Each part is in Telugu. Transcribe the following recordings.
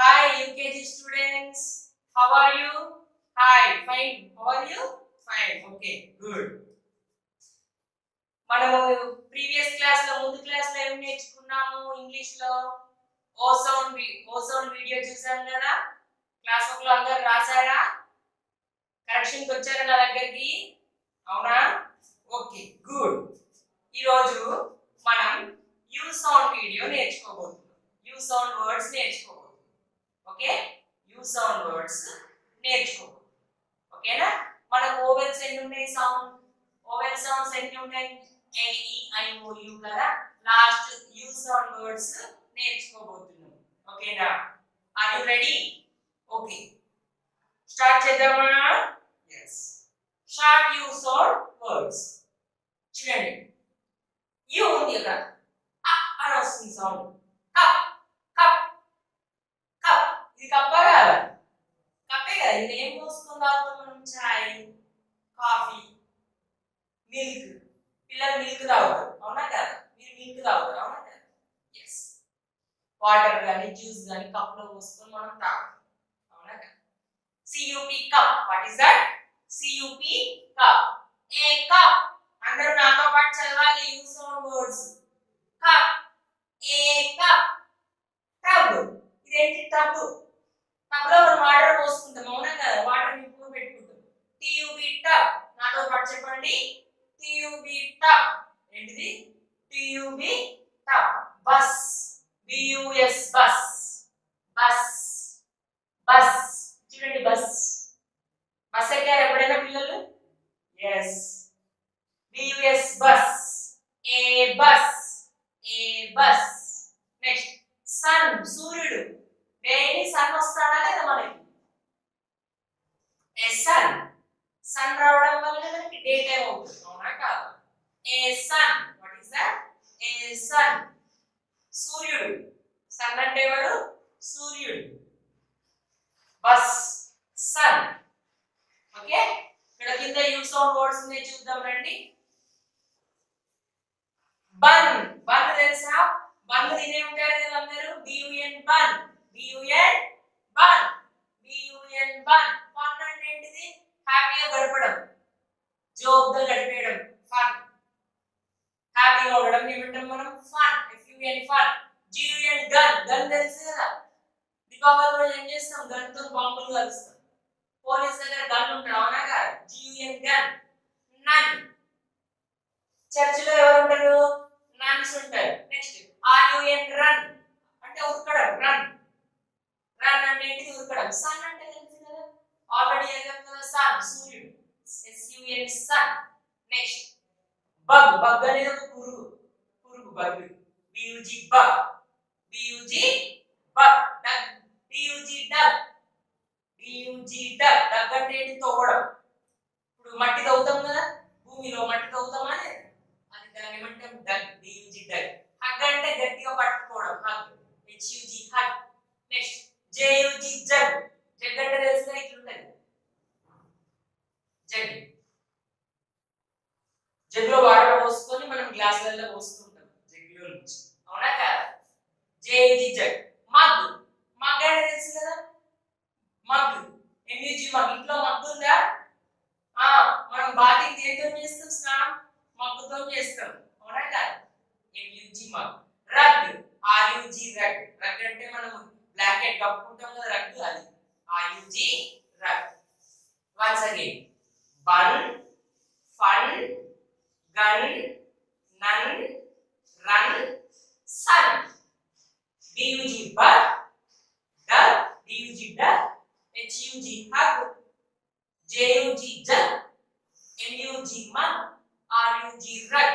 Hi, UKG students. How are you? Hi, fine. How are you? Fine. Okay, good. మనము ప్రీవియస్ క్లాస్ లో ముందు క్లాస్ లో ఏం నేర్చుకున్నాము ఇంగ్లీష్ లో O sound O sound video చూసాం కదా క్లాస్ లో అందరు రాసారా కరెక్షన్ కి వచ్చారా నా దగ్గరికి అవునా ఓకే గుడ్ ఈరోజు మనం యూ సౌండ్ వీడియో నేర్చుకోబోతున్నాం యూ సౌండ్ వర్డ్స్ నేర్చుకోబోతున్నాం ఓకే యూ సౌండ్ వర్డ్స్ నేర్చుకోబోతున్నాం ఓకేనా మనకు ఓవెల్స్ ఎన్ని ఉన్నాయి సౌండ్ ఓవెల్ సౌండ్స్ ఎన్ని ఉన్నాయి A E I O U కదా లాస్ట్ యూ సౌండ్ వర్డ్స్ నేర్చుకోబోతున్నాం ఓకేనా are you ready okay start చేద్దామా yes short U sound words చూడండి యూ ఉంది ఇక్కడ అ అని వస్తుంది సౌండ్ కప్ కప్ కప్ ఇది కప్ప కాదా కప్పే కదా ఇది ఏం పోసుకొని తాగుతాం మనం చాయ్ కాఫీ మిల్క్ పిల్లలు మిల్క్ తాగుతారు అవునా కదా మీరు మిల్క్ తాగుతారు అవునా కదా ఎస్ వాటర్ కానీ జ్యూస్ కానీ కప్లో పోసుకొని మనం తాగుతాం అవునా కదా C U P cup what is that C U P cup a cup అందరూ నాతో పాటు చదవాలి use on words cup a cup tub ఇదేంటి టబ్ టబ్ లో మనం వాటర్ పోసుకుంటాం అవునా కదా వాటర్ నింపుకొని పెట్టుకుంటాం టియుబి టబ్ నాతో పాటు చెప్పండి టియుబి టబ్ ఏంటిది T U B tub bus B U S bus bus bus చూడండి బస్ బస్ ఎక్కారు ఎప్పుడైనా పిల్లలు yes B U S bus a bus a bus next sun సూర్యుడు డైలీ సన్ వస్తాడా లేదా మనకి ఏ సన్ సన్ రావడం వల్ల మనకి డే టైం అవుతుంది అవునా కాదు a sun what is that a sun సూర్యుడు సన్ అంటే ఎవడు సూర్యుడు బస్ సన్ ఓకే ఇక్కడ కింద యూస్ ఆఫ్ వర్డ్స్ ఉన్నాయి చూద్దాం రండి బన్ బన్ తెలుసా బన్ తినే ఉంటారు కదా అందరూ B U N bun B U N bun B U N bun fun అంటే ఏంటిది హ్యాపీగా గడపడం జోక్గా గడిపేయడం ఫన్ హ్యాపీగా ఉండడం ఏమంటాం మనం fun F U N fun G U N gun gun తెలుసు కదా దీపావళి రోజు ఏం చేస్తాం గన్ తో బాంబులు కలుస్తాం పోలీస్ దగ్గర గన్ ఉంటాడు అవునా కదా జియుఎన్ గన్ నన్ చర్చిలో ఎవరు ఉంటారు నన్స్ ఉంటారు నెక్స్ట్ ఆర్యుఎన్ రన్ అంటే ఉరకడం రన్ రన్ అంటే ఏంటిది ఉరకడం సన్ అంటే తెలుసు కదా ఆల్రెడీ ఏదో కదా సన్ సూర్యుడు S U N sun next bug bug అనేది ఒక పురుగు పురుగు bug B U G bug B U G bug dug B U G dug B U G dug dug అంటే ఏంటి తవ్వడం ఇప్పుడు మట్టి తవ్వుతాం కదా భూమిలో మట్టి తవ్వుతామా లేదా అది దాన్ని ఏమంటాం డగ్ బియుజి డగ్ హగ్ అంటే గట్టిగా పట్టుకోవడం hug H U G hug next J U G jug jug అంటే తెలుసు కదా ఇట్లుంటది జగ్ జగ్లో వాటర్ పోసుకొని మనం గ్లాసులలో పోస్తుంటాం జగ్లో నుంచి అవునా కాదా జేయుజి జగ్ మగ్ మగ్ అంటే తెలుసు కదా మగ్ ఎంయూజి మగ్ ఇంట్లో మగ్ ఉందా ఆ మనం బాతింగ్ దేంతో చేస్తాం స్నానం మగ్గుతో చేస్తాం అవునా కాదు M U G mug rug R U G rug rug అంటే మనం బ్లాంకెట్ కప్పుకుంటాం కదా రగ్ అది R U G rug once again bun fun gun nun run sun B U G bug dug B U G dug H U G hug J U G jug M U G mug R U G rug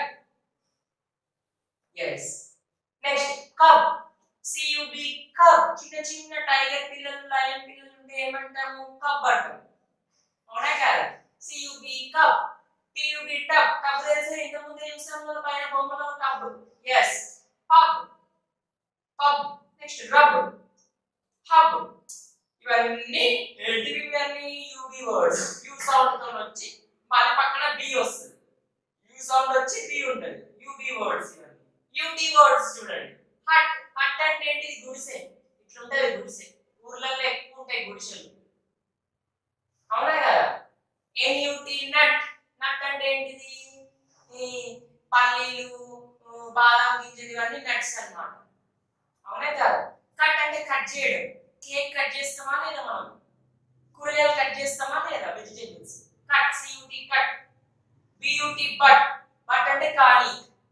yes next cub C U B cub చిన్న చిన్న టైగర్ పిల్లలు లయన్ పిల్లలు ఉంటే ఏమంటాము కబ్ అంటాం అవునా కదా సియుబి కబ్ టియుబి టబ్ టబ్ తెలిసి ఇంత ముందు చూసాం కదా పైన బొమ్మలో tub yes pub pub next rub hub ఇవన్నీ ఏంటివి ఇవన్నీ యూబి వర్డ్స్ యూ సౌండ్ తో వచ్చి మళ్ళీ పక్కన బి వస్తుంది యూ సౌండ్ వచ్చి బి ఉంటుంది యూబి వర్డ్స్ ఇవన్నీ యూబి వర్డ్స్ చూడండి హట్ హట్ అంటే ఏంటిది గుడిసె ఇట్లుంటది గుడిసె ఊర్లలో ఎక్కువ ఉంటాయి గుడిసెలు అవునా కదా ఎన్యూటి నట్ నట్ అంటే ఏంటిది ఈ పల్లీలు ఉ, బాదం గింజలు ఇవన్నీ నట్స్ అన్నమాట అవునా కదా కట్ అంటే కట్ చేయడం కేక్ కట్ చేస్తామా లేదా మనం కూరగాయలు కట్ చేస్తామా లేదా vegetables cut C U T cut B U T but but అంటే ఖాళీ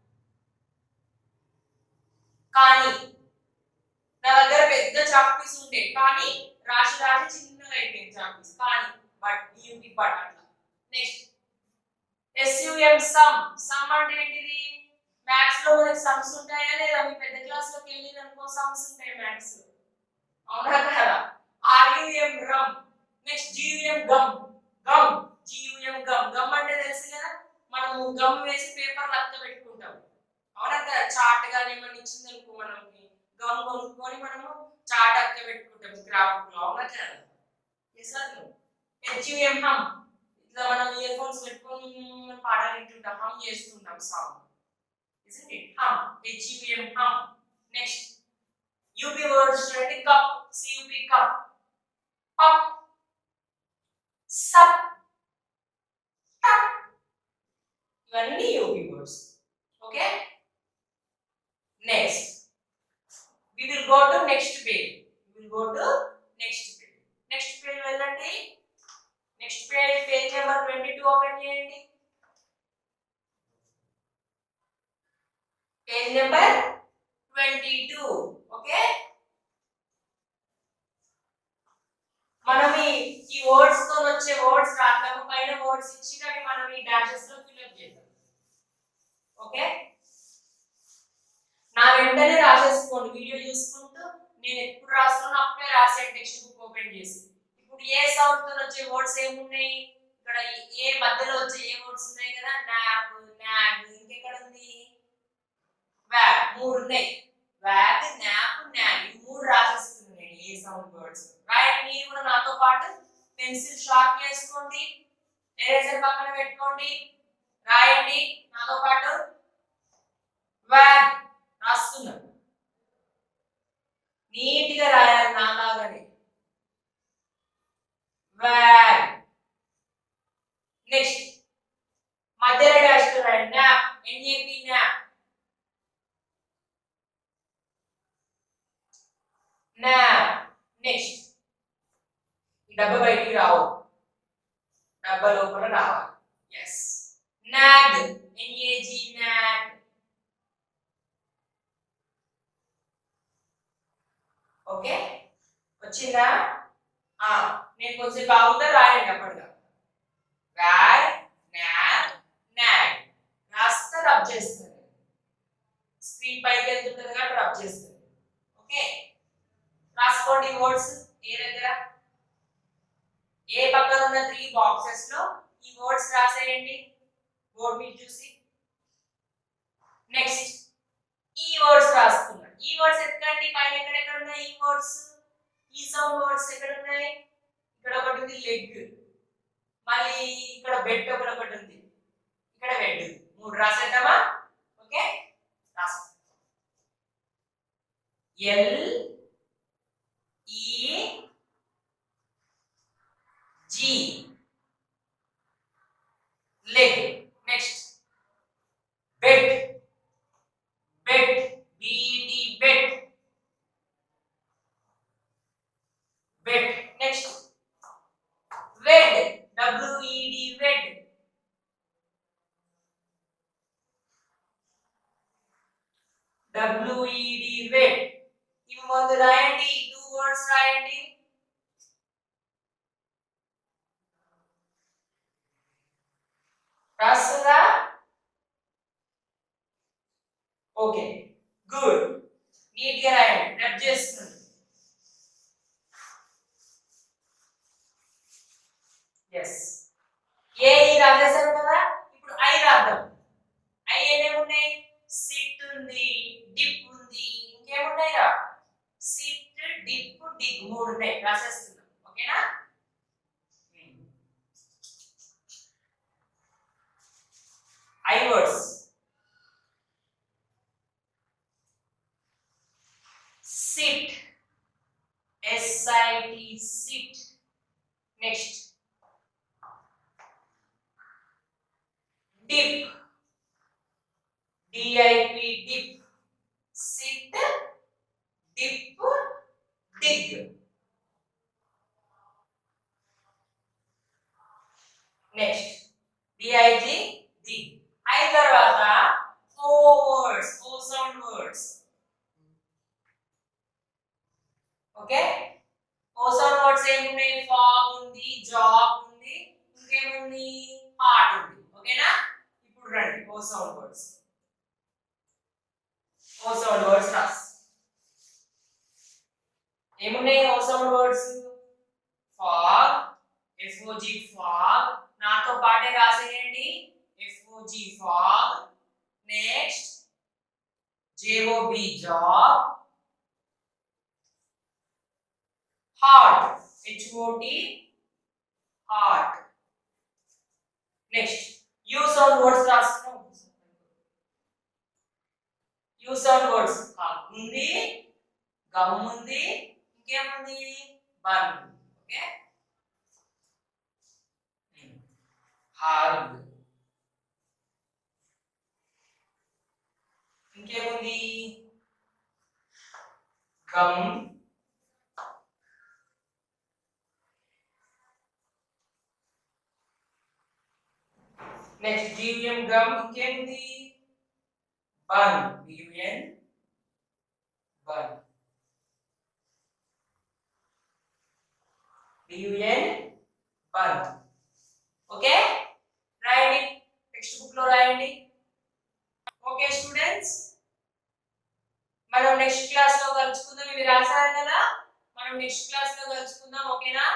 కానీ నా దగ్గర పెద్ద చాక్ పీస్ ఉండే కానీ రాసి రాసి చిన్నగా అయిపోయింది చాక్ పీస్ కానీ బట్ బియూటి బట్ అట్లా నెక్స్ట్ ఎస్యుఎం సమ్ సమ్ అంటే ఏంటిది మ్యాథ్స్ లో మనకి సమ్స్ ఉంటాయా లేదా మీ పెద్ద క్లాస్ లోకి వెళ్ళింది అనుకో సమ్స్ ఉంటాయి మ్యాథ్స్ అవునా కదా R U M rum next G U M gum gum G U M gum gum అంటే తెలుసు కదా మనము గమ్ వేసి పేపర్ లక్క పెట్టుకుంటాం అవునా కదా చాట్ గానీ ఏమన్నా ఇచ్చింది అనుకో మనకి గమ్ కొనుక్కొని మనము చాట్ అక్క పెట్టుకుంటాం స్క్రాప్ లో అవునా కదా ఎస్ హెచ్యుఎం హమ్ ఇట్లా మనం ఇయర్ ఫోన్స్ పెట్టుకొని పాటలు వింటుంటాం హమ్ చేస్తుంటాం song isn't it hum h-u-m hum next up words చూడండి cup cup cup up sup tup ఇవన్నీ up words okay next we will go to next page we will go to next page next page వెళ్ళండి next page page number 22 open చేయండి page number twenty two okay మనం ఈ ఈ వర్డ్స్ తో వచ్చే వర్డ్స్ రాద్దాము పైన వర్డ్స్ ఇచ్చి అవి మనం ఈ డాషెస్ లో ఫిల్అప్ చేద్దాం ఓకే నా వెంటనే రాసేసుకోండి వీడియో చూసుకుంటూ నేను ఎప్పుడు రాస్తున్నానో అప్పుడే రాసే టెక్స్ట్ బుక్ ఓపెన్ చేసి ఇప్పుడు ఏ సౌండ్ తో వచ్చే వర్డ్స్ ఏమున్నాయి ఇక్కడ ఈ- ఏ మధ్యలో వచ్చే ఏ వర్డ్స్ ఉన్నాయి కదా నాప్ నాగ్ ఇంకెక్కడ ఉంది వ్యాగ్ మూడు ఉన్నాయి వ్యాగ్ నాప్ నాగ్ ఈ మూడు రాసేస్తున్నాను నేను ఏ సౌండ్ వర్డ్స్ రాయండి మీరు కూడా నాతో పాటు పెన్సిల్ షార్ప్ చేసుకోండి ఎరేజర్ పక్కన పెట్టుకోండి రాయండి నాతో పాటు వ్యాగ్ రాస్తున్నాను నీట్ గా రాయాలి నాలాగానే వ్యాగ్ నెక్స్ట్ మధ్యలో డాష్ రాయండి నాప్ ఎన్ఏపి నాప్ నా నెక్స్ట్ ఈ డబ్బా బయటికి రావు డబ్బా లోపల రావాలి ఎస్ నాగ్ ఎన్ఏజి నాగ్ ఓకే వచ్చిందా ఆ నేను కొంచెం బాగుందా రాయండి అప్పటిగా వ్యాగ్ నాగ్ నాగ్ రాస్తా రబ్ చేస్తాను స్క్రీన్ పైకి వెళ్తుంటుంది కాబట్టి రబ్ చేస్తాను ఓకే రాసుకోండి వర్డ్స్ ఏ దగ్గర ఏ పక్కన ఉన్న త్రీ బాక్సెస్ లో ఈ వర్డ్స్ రాసేయండి బోర్డ్ మీద చూసి నెక్స్ట్ ఈ వర్డ్స్ రాసుకున్నాం ఈ వర్డ్స్ ఎక్కడండి పైన ఎక్కడెక్కడ ఉన్నాయి ఈ వర్డ్స్ ఈ సౌండ్ వర్డ్స్ ఎక్కడ ఉన్నాయి ఇక్కడ ఒకటి ఉంది లెగ్ మళ్ళీ ఇక్కడ బెడ్ ఒకటి ఒకటి ఉంది ఇక్కడ బెడ్ మూడు రాసేద్దామా ఓకే రాసు L E G leg next bed bed B E D bed bed next wed W E D wed W E D wed ఇవి ముందు రాయండి టూ వర్డ్స్ రాయండి రాస్తుందా ఓకే గుడ్ నీట్ గా రాయండి రబ్ చేస్తుంది ఎస్ ఏ ఈ రాసేసారు కదా ఇప్పుడు ఐ రాద్దాం ఐ ఏమేమి ఉన్నాయి సిట్ ఉంది డిప్ ఉంది ఇంకేమున్నాయిరా సిట్ డిప్ డిగ్ మూడు ఉన్నాయి రాసేస్తున్నాం ఓకేనా I words sit S I C I T sit next dip D I P dip sit dip dig next D I G D అయిన తర్వాత O words O sound words okay O sound words ఏమున్నాయి ఫాగ్ ఉంది జాబ్ ఉంది ఇంకేముంది హార్ట్ ఉంది ఓకేనా ఇప్పుడు రండి O sound words O sound words రాస్ ఏమున్నాయి O sound words fog F O G fog నాతో పాటే రాసేయండి F O G fog next J O B job hot H O T hot next U sound words రాస్తున్నాం యూ సౌండ్ వర్డ్స్ ఉంది గమ్ ఉంది ఇంకేముంది బన్ ఓకే హార్డ్ ఇంకేముంది గమ్ నెక్స్ట్ జియుఎం గమ్ ఇంకేముంది bun B U N bun B U N bun okay రాయండి టెక్స్ట్ బుక్ లో రాయండి ఓకే స్టూడెంట్స్ మనం నెక్స్ట్ క్లాస్ లో కలుసుకుందాం ఇవి రాసారు కదా మనం నెక్స్ట్ క్లాస్ లో కలుసుకుందాం ఓకేనా